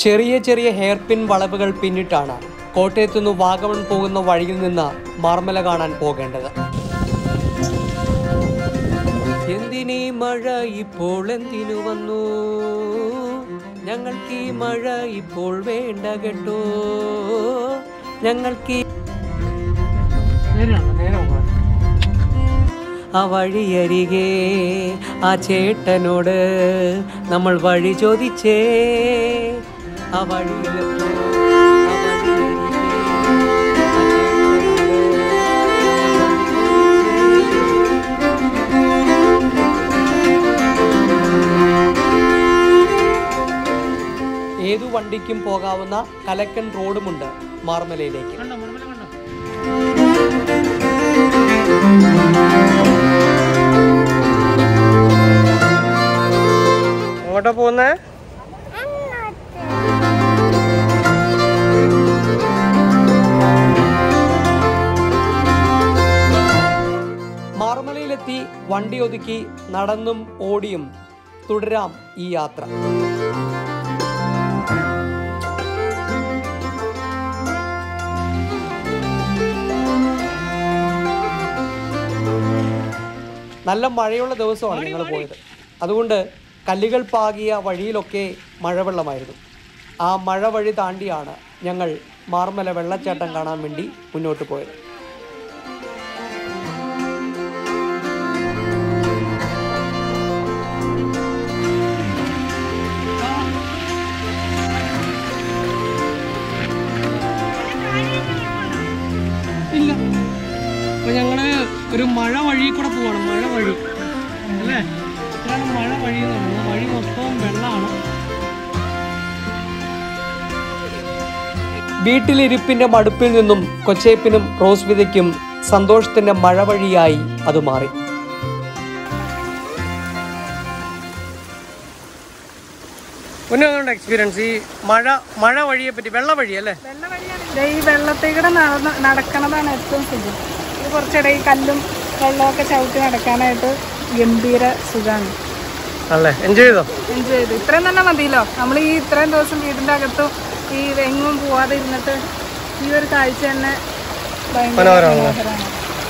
ചെറിയ ചെറിയ hair pin വളവുകൾ പിന്നിട്ടാണ് കോട്ടയത്തുനിന്ന് വാഗമൺ പോകുന്ന വഴിയിൽ നിന്ന് മാർമല കാണാൻ പോകേണ്ടത് എന്തിനീ മഴ ഇപ്പോൾ എന്തിനു വന്നു ഞങ്ങൾക്ക് ഈ മഴ ഇപ്പോൾ വേണ്ട കേട്ടോ ഞങ്ങൾക്ക് ഈ ആ വഴിയരികെ ആ ചേട്ടനോട് നമ്മൾ വഴി ചോദിച്ചേ ആ വഴിയിലെത്തോ ആ വഴിയരികെ ആ ചേട്ടനോട് ഏതു വണ്ടിക്കും പോകാവുന്ന കലക്കൻ റോഡുമുണ്ട് മാർമലയിലേക്ക് എങ്ങോട്ടാ പോകുന്നേ മാർമലയിലെത്തി വണ്ടി ഒതുക്കി നടന്നും ഓടിയും തുടരാം ഈ യാത്ര നല്ല മഴയുള്ള ദിവസമാണ് ഞങ്ങൾ പോയത് അതുകൊണ്ട് കല്ലുകൾ പാകിയ വഴിയിലൊക്കെ മഴവെള്ളമായിരുന്നു ആ മഴ വഴി താണ്ടിയാണ് ഞങ്ങൾ മാർമല വെള്ളച്ചാട്ടം കാണാൻ വേണ്ടി മുന്നോട്ട് പോയത് ഇല്ല അപ്പൊ ഞങ്ങള് ഒരു മഴ വഴി കൂടെ പോവാണ് മഴ വഴി അല്ലേ ഇതാണ് മഴ വഴി എന്ന് പറയുന്നത് വഴി മൊത്തവും വെള്ളമാണ് വീട്ടിലിരിപ്പിന്റെ മടുപ്പിൽ നിന്നും കൊച്ചേപ്പിനും റോസ്വിതയ്ക്കും സന്തോഷത്തിന്റെ മഴ വഴിയായി അത് മാറി എക്സ്പീരിയൻസ് ഈ മഴ മഴ വഴിയെ പറ്റി വെള്ള വഴി അല്ലേ ദേ ഈ വെള്ളത്തിൽ നടന്ന് നടക്കണതാണ് ഏറ്റവും സുഖം ഇത് കുറച്ചിടെ ഈ കല്ലും വെള്ളമൊക്കെ ചവിട്ടി നടക്കാനായിട്ട് ഗംഭീര സുഖമാണ് അല്ലേ എൻജോയ് ചെയ്തോ എൻജോയ് ചെയ്തു ഇത്രയും തന്നെ മതിയല്ലോ നമ്മൾ ഈ ഇത്രയും ദിവസം വീടിൻ്റെ അകത്തും ഈ എങ്ങും പോവാതെ ഇരുന്നിട്ട് ഈ ഒരു കാഴ്ച തന്നെ ഭയങ്കര മനോഹരമാണല്ലോ. മനോഹരമാണ്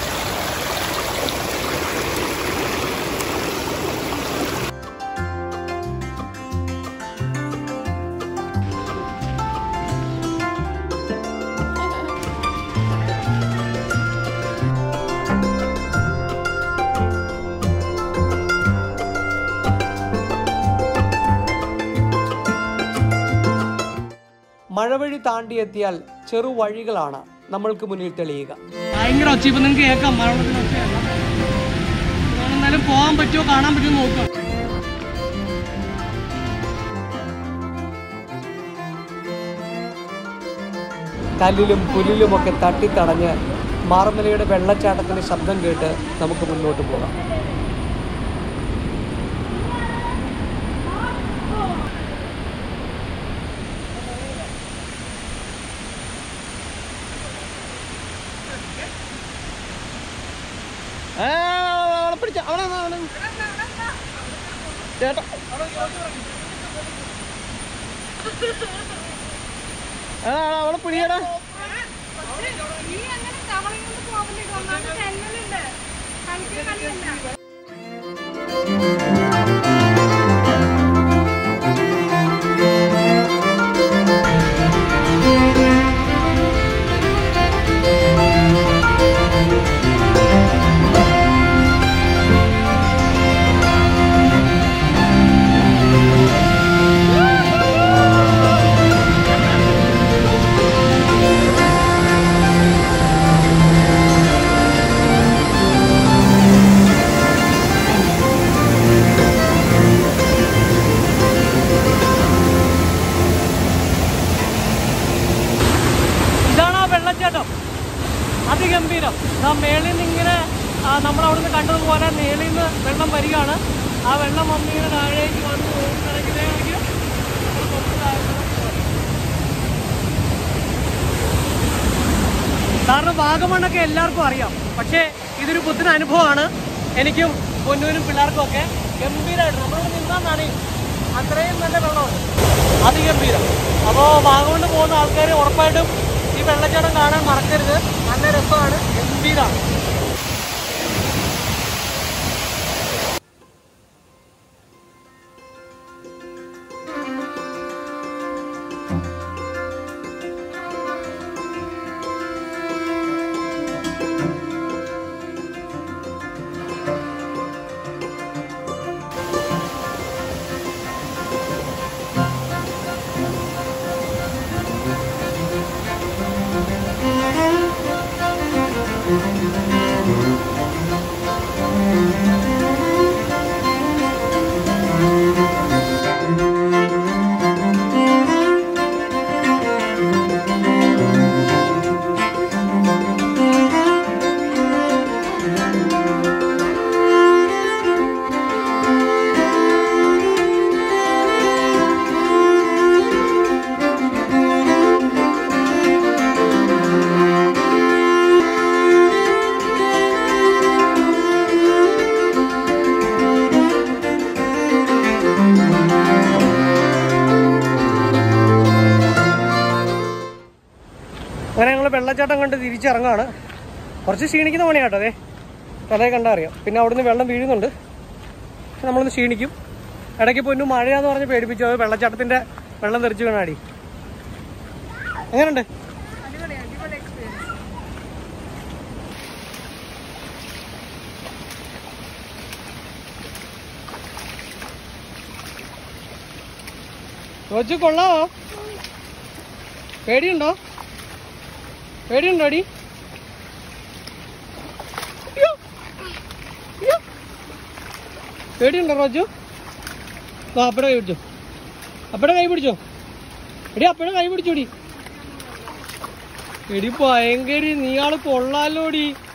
മഴവഴി താണ്ടിയെത്തിയാൽ ചെറു വഴികളാണ് നമ്മൾക്ക് മുന്നിൽ തെളിയുക ഭയങ്കര ഒച്ച ഇപ്പൊ നിങ്ങൾക്ക് കേൾക്കാം മഴവെള്ളത്തിന് ഒച്ചയല്ല എന്നാലും പോകാൻ പറ്റുമോ കാണാൻ പറ്റുമോ നോക്കാം കല്ലിലും പുല്ലിലുമൊക്കെ തട്ടിത്തടഞ്ഞ് മാറമലയുടെ വെള്ളച്ചാട്ടത്തിന്റെ ശബ്ദം കേട്ട് നമുക്ക് മുന്നോട്ട് പോകാം ചേട്ടാ അവളെ പിടിയടാ ഇതാണ് ആ വെള്ളച്ചാട്ടം അതിഗംഭീരം ആ മേളിൽ നിന്ന് ഇങ്ങനെ നമ്മൾ അവിടുന്ന് കണ്ടതുപോലെ മേളിൽ നിന്ന് വെള്ളം വരികയാണ് ആ വെള്ളം വന്നിങ്ങനെ താഴേക്ക് വന്ന് ഇറങ്ങിയതാണെങ്കിൽ കാരണം വാഗമണ്ണൊക്കെ എല്ലാവർക്കും അറിയാം പക്ഷേ ഇതൊരു പുത്തൻ അനുഭവമാണ് എനിക്കും പൊന്നൂരും പിള്ളേർക്കും ഒക്കെ ഗംഭീരമായിട്ട് നമ്മളിവിടെ നിന്നാന്നാണ് അത്രയും നല്ല വെള്ളമുണ്ട് അതിഗംഭീരം അപ്പോൾ വാഗമണ് പോകുന്ന ആൾക്കാർ ഉറപ്പായിട്ടും ഈ വെള്ളച്ചാട്ടം കാണാൻ മറക്കരുത് നല്ല രസമാണ് ഗംഭീരമാണ് അങ്ങനെ ഞങ്ങൾ വെള്ളച്ചാട്ടം കണ്ട് തിരിച്ചിറങ്ങാണ് കുറച്ച് ക്ഷീണിക്കുന്ന പണിയാട്ടോ അതെ കഥയെ കണ്ടാ അറിയാം പിന്നെ അവിടുന്ന് വെള്ളം വീഴുന്നുണ്ട് നമ്മളൊന്ന് ക്ഷീണിക്കും ഇടയ്ക്ക് പൊന്നു മഴയാന്ന് പറഞ്ഞ് പേടിപ്പിച്ചു അത് വെള്ളച്ചാട്ടത്തിന്റെ വെള്ളം തെറിച്ച് വീണാടി എങ്ങനെയുണ്ട് അടിപൊളി അടിപൊളി എക്സ്പീരിയൻസ് കൊച്ചു കൊള്ളാവോ പേടിയുണ്ടോ പേടിയുണ്ടോ അടി അയ്യോ. അയ്യോ. പേടിയുണ്ടോ റോജു ആ അപ്പടെ കൈ പിടിച്ചോ അപ്പടെ കൈ പിടിച്ചോ എടി അപ്പടെ കൈ പിടിച്ചോടി എടി ഭയങ്കര നീ ആള് കൊള്ളാലോടി